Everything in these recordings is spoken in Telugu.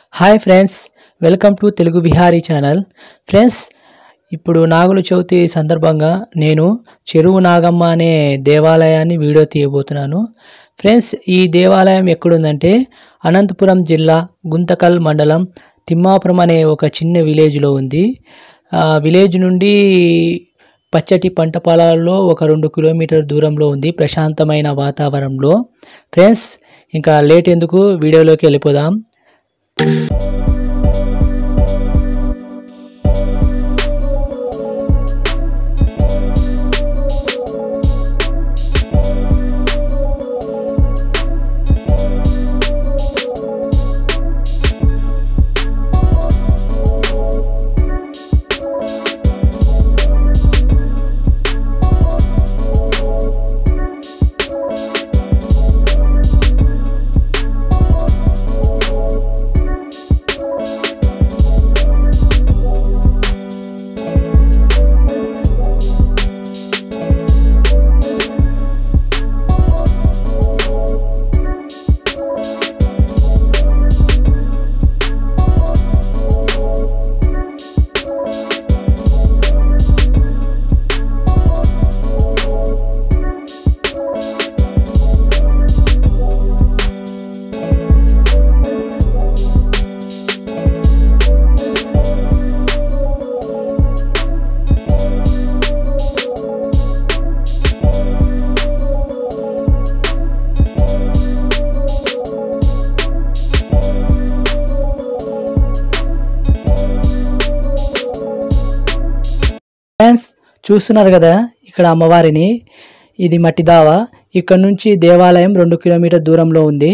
hi friends welcome to Telugu Vihari channel friends ఇప్పుడు నాగుల చవితి సందర్భంగా నేను చెరువు నాగమ్మ అనే దేవాలయాన్ని వీడియో తీయబోతున్నాను ఫ్రెండ్స్ ఈ దేవాలయం ఎక్కడుందంటే అనంతపురం జిల్లా గుంతకల్ మండలం తిమ్మాపురం అనే ఒక చిన్న విలేజ్లో ఉంది ఆ విలేజ్ నుండి పచ్చటి పంట పొలాల్లో ఒక రెండు కిలోమీటర్ దూరంలో ఉంది ప్రశాంతమైన వాతావరణంలో ఫ్రెండ్స్ ఇంకా లేట్ ఎందుకు వీడియోలోకి వెళ్ళిపోదాం ఫ్రెండ్స్ చూస్తున్నారు కదా ఇక్కడ అమ్మవారిని ఇది మట్టి దావ ఇక్కడ నుంచి దేవాలయం రెండు కిలోమీటర్ దూరంలో ఉంది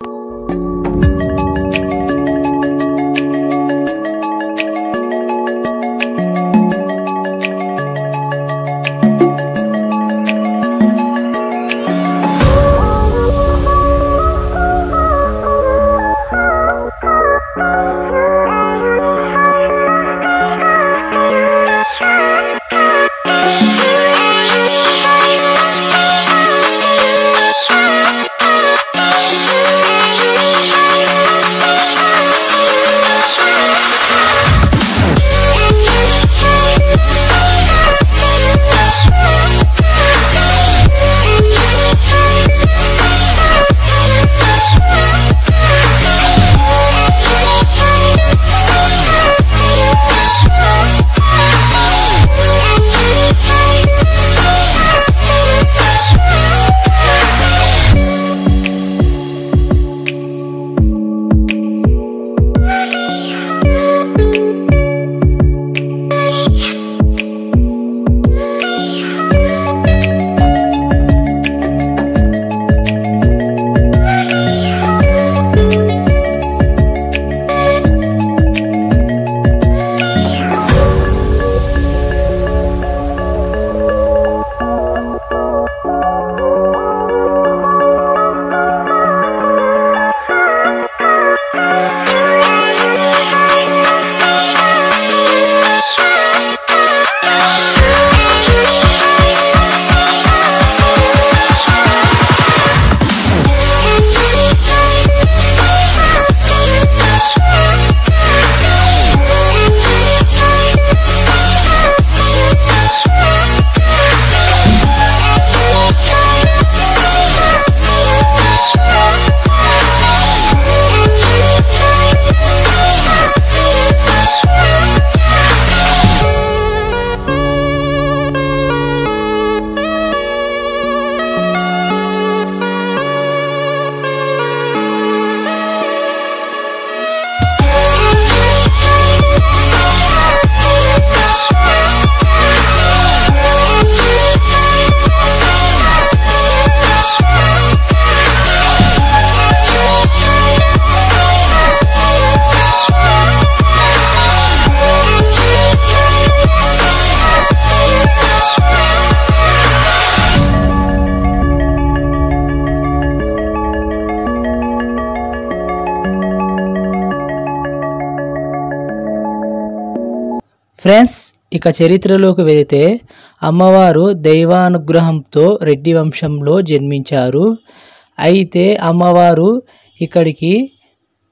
ఫ్రెండ్స్ ఇక చరిత్రలోకి వెళితే అమ్మవారు దైవానుగ్రహంతో రెడ్డి వంశంలో జన్మించారు అయితే అమ్మవారు ఇక్కడికి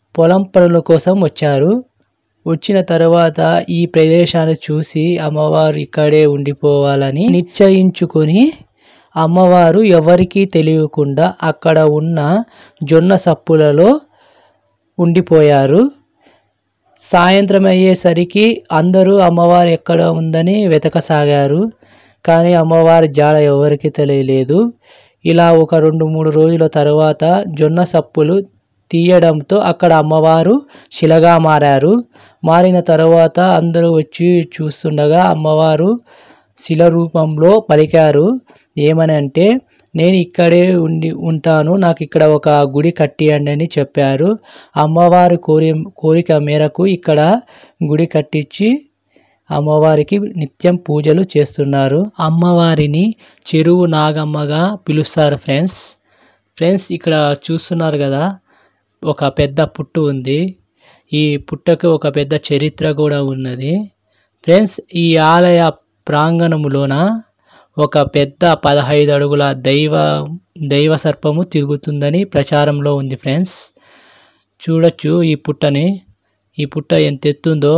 పొలం పనుల కోసం వచ్చారు వచ్చిన తర్వాత ఈ ప్రదేశాన్ని చూసి అమ్మవారు ఇక్కడే ఉండిపోవాలని నిశ్చయించుకొని అమ్మవారు ఎవరికీ తెలియకుండా అక్కడ ఉన్న జొన్న సప్పులలో ఉండిపోయారు సాయంత్రం అయ్యేసరికి అందరూ అమ్మవారు ఎక్కడ ఉందని వెతకసాగారు కానీ అమ్మవారి జాడ ఎవరికి తెలియలేదు ఇలా ఒక రెండు మూడు రోజుల తర్వాత జొన్న సప్పులు తీయడంతో అక్కడ అమ్మవారు శిలగా మారారు మారిన తర్వాత అందరూ వచ్చి చూస్తుండగా అమ్మవారు శిల రూపంలో పలికారు ఏమని అంటే నేను ఇక్కడే ఉండి ఉంటాను నాకు ఇక్కడ ఒక గుడి కట్టియండి అని చెప్పారు అమ్మవారి కోరి కోరిక మేరకు ఇక్కడ గుడి కట్టించి అమ్మవారికి నిత్యం పూజలు చేస్తున్నారు అమ్మవారిని చెరువు నాగమ్మగా పిలుస్తారు ఫ్రెండ్స్ ఫ్రెండ్స్ ఇక్కడ చూస్తున్నారు కదా ఒక పెద్ద పుట్టు ఉంది ఈ పుట్టకు ఒక పెద్ద చరిత్ర కూడా ఉన్నది ఫ్రెండ్స్ ఈ ఆలయ ప్రాంగణములోన ఒక పెద్ద పదహైదు అడుగుల దైవ దైవ సర్పము తిరుగుతుందని ప్రచారంలో ఉంది ఫ్రెండ్స్ చూడొచ్చు ఈ పుట్టని ఈ పుట్ట ఎంత ఎత్తుందో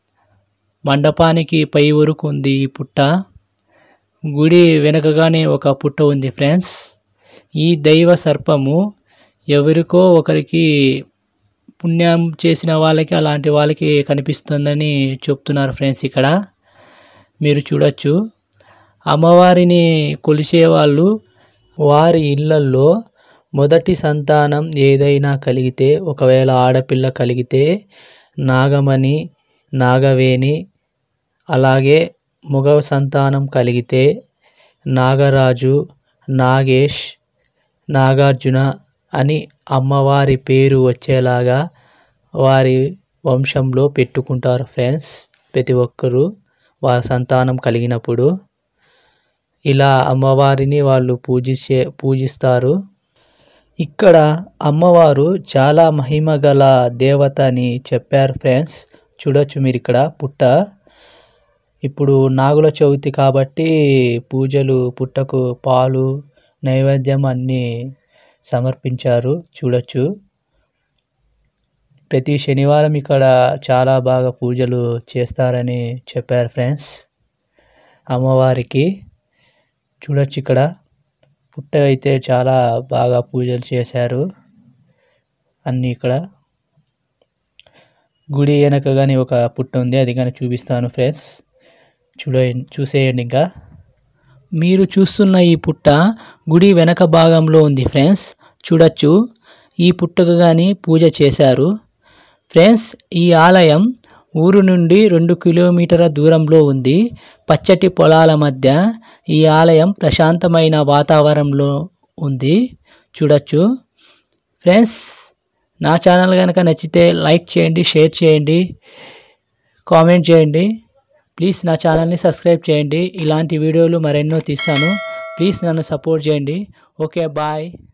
మండపానికి పై వరకు ఉంది ఈ పుట్ట గుడి వెనకగానే ఒక పుట్ట ఉంది ఫ్రెండ్స్ ఈ దైవ సర్పము ఎవరికో ఒకరికి పుణ్యం చేసిన వాళ్ళకి అలాంటి వాళ్ళకి కనిపిస్తుందని చెప్తున్నారు ఫ్రెండ్స్ ఇక్కడ మీరు చూడొచ్చు అమ్మవారిని కొలిసే వాళ్ళు వారి ఇళ్ళల్లో మొదటి సంతానం ఏదైనా కలిగితే ఒకవేళ ఆడపిల్ల కలిగితే నాగమణి నాగవేణి అలాగే మగ సంతానం కలిగితే నాగరాజు నాగేష్ నాగార్జున అని అమ్మవారి పేరు వచ్చేలాగా వారి వంశంలో పెట్టుకుంటారు ఫ్రెండ్స్ ప్రతి ఒక్కరూ వారి సంతానం కలిగినప్పుడు ఇలా అమ్మవారిని వాళ్ళు పూజించే పూజిస్తారు ఇక్కడ అమ్మవారు చాలా మహిమ గల దేవత అని చెప్పారు ఫ్రెండ్స్ చూడొచ్చు మీరు ఇక్కడ పుట్ట ఇప్పుడు నాగుల చవితి కాబట్టి పూజలు పుట్టకు పాలు నైవేద్యం అన్నీ సమర్పించారు చూడొచ్చు ప్రతి శనివారం ఇక్కడ చాలా బాగా పూజలు చేస్తారని చెప్పారు ఫ్రెండ్స్ అమ్మవారికి చూడొచ్చు ఇక్కడ పుట్ట అయితే చాలా బాగా పూజలు చేశారు అన్నీ ఇక్కడ గుడి వెనక కానీ ఒక పుట్ట ఉంది అది కానీ చూపిస్తాను ఫ్రెండ్స్ చూడ చూసేయండి ఇంకా మీరు చూస్తున్న ఈ పుట్ట గుడి వెనక భాగంలో ఉంది ఫ్రెండ్స్ చూడొచ్చు ఈ పుట్టకు కానీ పూజ చేశారు ఫ్రెండ్స్ ఈ ఆలయం ఊరు నుండి రెండు కిలోమీటర్ల దూరంలో ఉంది పచ్చటి పొలాల మధ్య ఈ ఆలయం ప్రశాంతమైన వాతావరణంలో ఉంది చూడొచ్చు ఫ్రెండ్స్ నా ఛానల్ కనుక నచ్చితే లైక్ చేయండి షేర్ చేయండి కామెంట్ చేయండి ప్లీజ్ నా ఛానల్ని సబ్స్క్రైబ్ చేయండి ఇలాంటి వీడియోలు మరెన్నో తీస్తాను ప్లీజ్ నన్ను సపోర్ట్ చేయండి ఓకే బాయ్